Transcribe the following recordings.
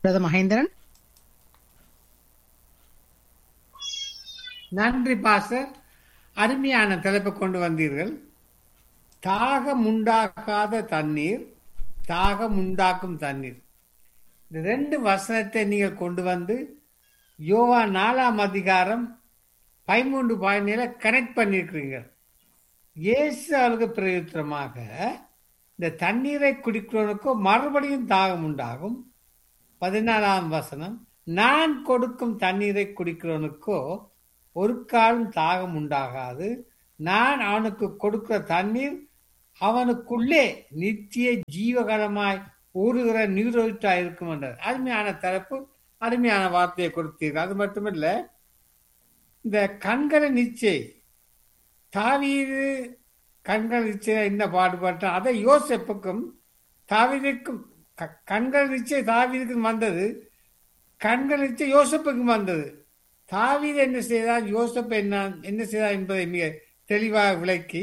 பிரதம மகேந்திரன் நன்றி பாஸ்டர் அருமையான தலைப்பை கொண்டு வந்தீர்கள் தாகம் உண்டாக்காத தண்ணீர் தாகம் உண்டாக்கும் தண்ணீர் இந்த ரெண்டு வசனத்தை நீங்கள் கொண்டு வந்து யோவா நாலாம் அதிகாரம் பதிமூன்று பாயினில கனெக்ட் பண்ணியிருக்கிறீங்க இயேசு அவருக்கு பிரயுத்தரமாக இந்த தண்ணீரை குடிக்கிறவனுக்கோ மறுபடியும் தாகம் உண்டாகும் பதினாலாம் வசனம் நான் கொடுக்கும் தண்ணீரை குடிக்கிறவனுக்கோ ஒரு காலம் தாகம் உண்டாகாது நான் அவனுக்கு கொடுக்கிற தண்ணீர் அவனுக்குள்ளே நித்திய ஜீவகரமாய் ஊறுகிற நீரோட்டா இருக்கும் என்றார் அருமையான தரப்பு அருமையான வார்த்தையை கொடுத்தீர்கள் அது மட்டுமல்ல இந்த கண்களை நிச்சை தாவீது கண்கள் நிச்சயம் என்ன பாடுபட்டான் அதை யோசிப்புக்கும் தாவீதுக்கும் க- கண்கள் நிச்சயம் தாவீதுக்கும் வந்தது கண்கள் நிச்சயம் யோசிப்புக்கும் வந்தது தாவீது என்ன செய்தார் யோசப் என்ன என்ன செய்தார் என்பதை மிக தெளிவாக விளக்கி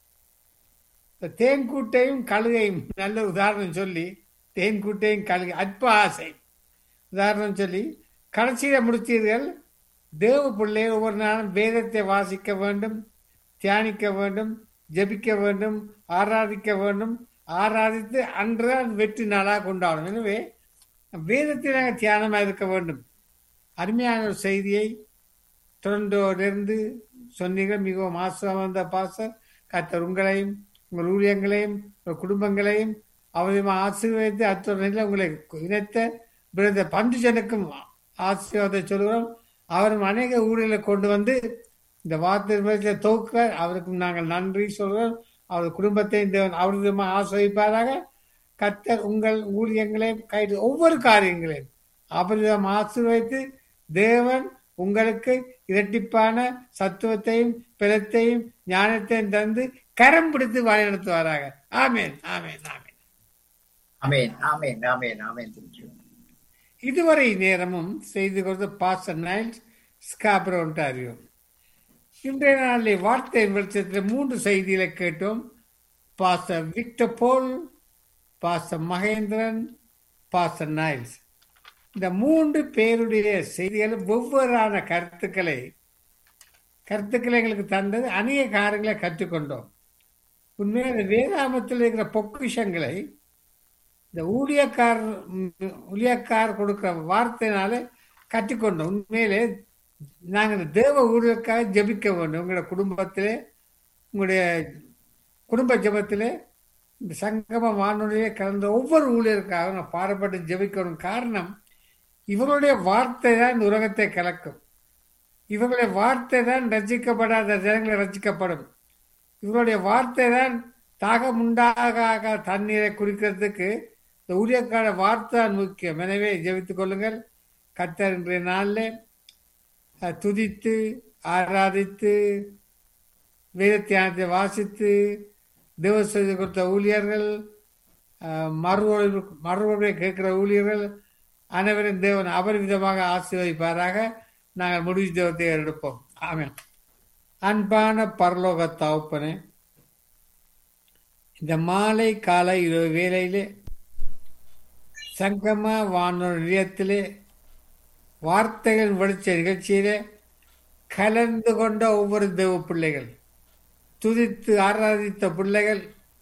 இந்த தேன்கூட்டையும் கழுகையும் நல்ல உதாரணம் சொல்லி தேன்கூட்டையும் கழுகை அற்ப ஆசை உதாரணம் சொல்லி கடைசியில முடித்தீர்கள் தேவ பிள்ளைகள் ஒவ்வொரு நாளும் வேதத்தை வாசிக்க வேண்டும் தியானிக்க வேண்டும் ஜெபிக்க வேண்டும் ஆராதிக்க வேண்டும் ஆராதித்து அன்றுதான் வெற்றி நாளாக கொண்டாடும் எனவே வேதத்தில் நாங்கள் தியானமாக இருக்க வேண்டும் அருமையான ஒரு செய்தியை தொடர்ந்தோடிருந்து சொன்னீர்கள் மிகவும் ஆசிரம் வந்த பாச கத்தர் உங்களையும் உங்கள் ஊழியங்களையும் உங்கள் குடும்பங்களையும் அவரையும் ஆசீர்வதித்து அத்துறையில் உங்களை இணைத்த பிறந்த பந்துஜனுக்கும் ஆசீர்வாதத்தை சொல்கிறோம் அவரும் அநேக ஊழியர்களை கொண்டு வந்து இந்த வார்த்தை தொகுக்க அவருக்கும் நாங்கள் நன்றி சொல்கிறோம் அவர் குடும்பத்தையும் தேவன் அவரது ஆசிர்வதிப்பாராக கத்தர் உங்கள் ஊழியங்களையும் கைது ஒவ்வொரு காரியங்களையும் அபரிதம் ஆசீர்வதித்து தேவன் உங்களுக்கு இரட்டிப்பான சத்துவத்தையும் பிளத்தையும் ஞானத்தையும் தந்து கரம் பிடித்து வழிநடத்துவாராக ஆமேன் ஆமேன் ஆமேன் Amen. Amen. Amen. Amen. Thank you. இதுவரை நேரமும் செய்து கொடுத்த பாஸ்டர் நைல்ஸ் ஸ்காப்ரோ ஒன்டாரியோ இன்றைய நாளில் வார்த்தை வெளிச்சத்தில் மூன்று செய்திகளை கேட்டோம் pastor Victor Paul pastor Mahendran pastor Niles இந்த மூன்று பேருடைய செய்திகளும் வெவ்வேறான கருத்துக்களை கருத்துக்களை எங்களுக்கு தந்தது அநேக காரியங்களை கற்றுக்கொண்டோம் உண்மையாக இந்த வேதாமத்தில் இருக்கிற பொக்கிஷங்களை இந்த ஊழியக்கார் ம், ஊழியக்கார் கொடுக்கிற வார்த்தையினால கற்றுக்கொண்டோம் உண்மையிலே நாங்கள் இந்த தேவ ஊழியக்காக ஜெபிக்க வேண்டும் உங்களுடைய குடும்பத்திலே உங்களுடைய குடும்ப ஜெபத்திலே இந்த சங்கம வானொலியிலே கலந்த ஒவ்வொரு ஊழியருக்காக நான் பாடப்பட்டு ஜெபிக்கணும் காரணம் இவர்களுடைய வார்த்தை தான் இந்த உலகத்தை கலக்கும் இவர்களுடைய வார்த்தை தான் ரசிக்கப்படாத ஜனங்களை ரசிக்கப்படும் இவருடைய வார்த்தை தான் தாகம் உண்டாக தண்ணீரை குடிக்கிறதுக்கு இந்த ஊழியக்கார வார்த்தை தான் முக்கியம் எனவே ஜெபித்துக் கொள்ளுங்கள் கத்தர் இன்றைய நாளில் அஹ், துதித்து ஆராதித்து வேத தியானத்தை வாசித்து தேவ செய்து கொடுத்த ஊழியர்கள் அஹ், மறுவொழி மறுவொழியை கேட்கிற ஊழியர்கள் அனைவரும் தேவன் அபரிவிதமாக ஆசீர்வதிப்பாராக நாங்கள் முடிவு தேவத்தை எடுப்போம் ஆமென் அன்பான பரலோக தகப்பனே இந்த மாலை காலை இரவு வேளையிலே சங்கம வானொலி நிலையத்திலே வார்த்தைகள் வெளிச்ச நிகழ்ச்சியிலே கலந்து கொண்ட ஒவ்வொரு தேவ பிள்ளைகள் துதித்து ஆராதித்த பிள்ளைகள்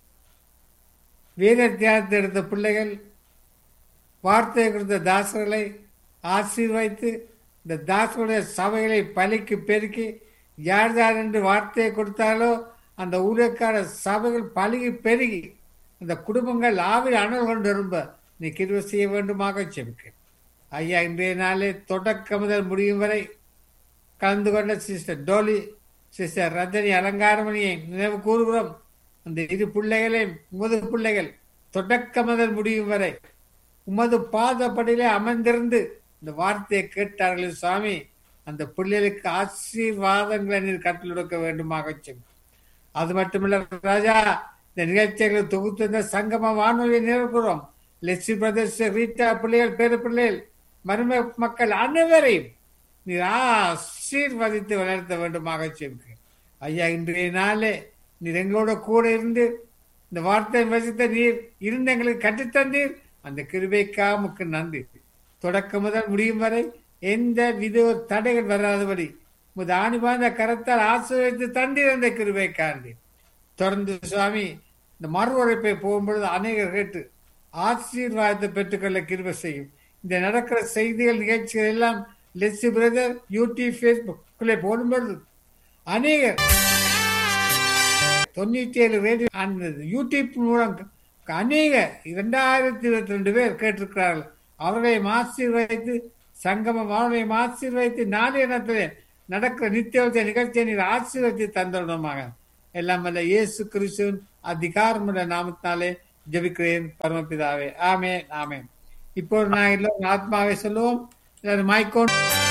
வேத தியானத்தை எடுத்த பிள்ளைகள் வார்த்தை கொடுத்த தாசர்களை ஆசீர்வதித்து இந்த தாசருடைய சபைகளை பலிக்கு பெருக்கி யார் யார் என்று வார்த்தையை கொடுத்தாலோ அந்த ஊழியக்கார சபைகள் பலுகி பெருகி அந்த குடும்பங்கள் ஆவில் அனல் கொண்டு ரொம்ப நீ கிருவ செய்ய வேண்டுமாக செபிக்க ஐயா இன்றைய நாளே தொடக்க முதல் முடியும் வரை கலந்து கொண்ட சிஸ்டர் டோலி சிஸ்டர் ரஜினி அலங்காரமணியை நினைவு கூறுகிறோம் அந்த இரு பிள்ளைகளையும் உமது பிள்ளைகள் தொடக்க முதல் முடியும் வரை உமது பாதப்படியிலே அமர்ந்திருந்து இந்த வார்த்தையை கேட்டார்கள் சுவாமி அந்த பிள்ளைகளுக்கு ஆசீர்வாதங்களை நீர் கற்றுக் கொடுக்க வேண்டுமாக செல்லும் அது மட்டுமல்ல ராஜா இந்த நிகழ்ச்சிகளை தொகுத்து இந்த சங்கம வானொலியை நிறுவுகிறோம் லெஸ்ஸி பிரதர்ஸ் ரீட்டா பிள்ளைகள் பேரு பிள்ளைகள் மரும மக்கள் அனைவரையும் நீர் ஆசீர்வதித்து வளர்த்த வேண்டுமாக செல்கிறேன் ஐயா இன்றைய நாளே நீர் எங்களோட கூட இருந்து இந்த வார்த்தை வசித்த நீர் இருந்து எங்களுக்கு கற்றுத்தந்தீர் அந்த கிருபைக்கா முக்கு நன்றி தொடக்கம் முதல் முடியும் வரை எந்த வித தடைகள் வராதபடி உமது ஆணிபாந்த கரத்தால் ஆசிரியத்து தண்டிருந்த கிருபை காண்டி தொடர்ந்து சுவாமி இந்த மறு உழைப்பை போகும்பொழுது அநேகர் கேட்டு ஆசீர்வாதத்தை பெற்றுக்கொள்ள கிருபை செய்யும் இந்த நடக்கிற செய்திகள் நிகழ்ச்சிகள் எல்லாம் லெஸ்ஸி பிரதர் யூடியூப் ஃபேஸ்புக்கிலே போடும்பொழுது அநேகர் தொண்ணூத்தி ஏழு ரேடியோ அந்த யூடியூப் மூலம் அநேக இரண்டாயிரத்தி இருபத்தி ரெண்டு பேர் கேட்டிருக்கிறார்கள் அவர்களை ஆசீர்வதித்து சங்கம வாழ்வை ஆசீர்வதித்து நாளைய நேரத்திலே நடக்கிற நித்திய நிகழ்ச்சியை நீர் ஆசீர்வதித்து தந்துள்ளமாக எல்லாம் வல்ல இயேசு கிறிஸ்துவின் அதிகாரமுள்ள நாமத்தினாலே ஜெபிக்கிறேன் பரமபிதாவே ஆமே ஆமே இப்போ நான் எல்லோரும் ஆத்மாவை சொல்லுவோம் மைக்கோன்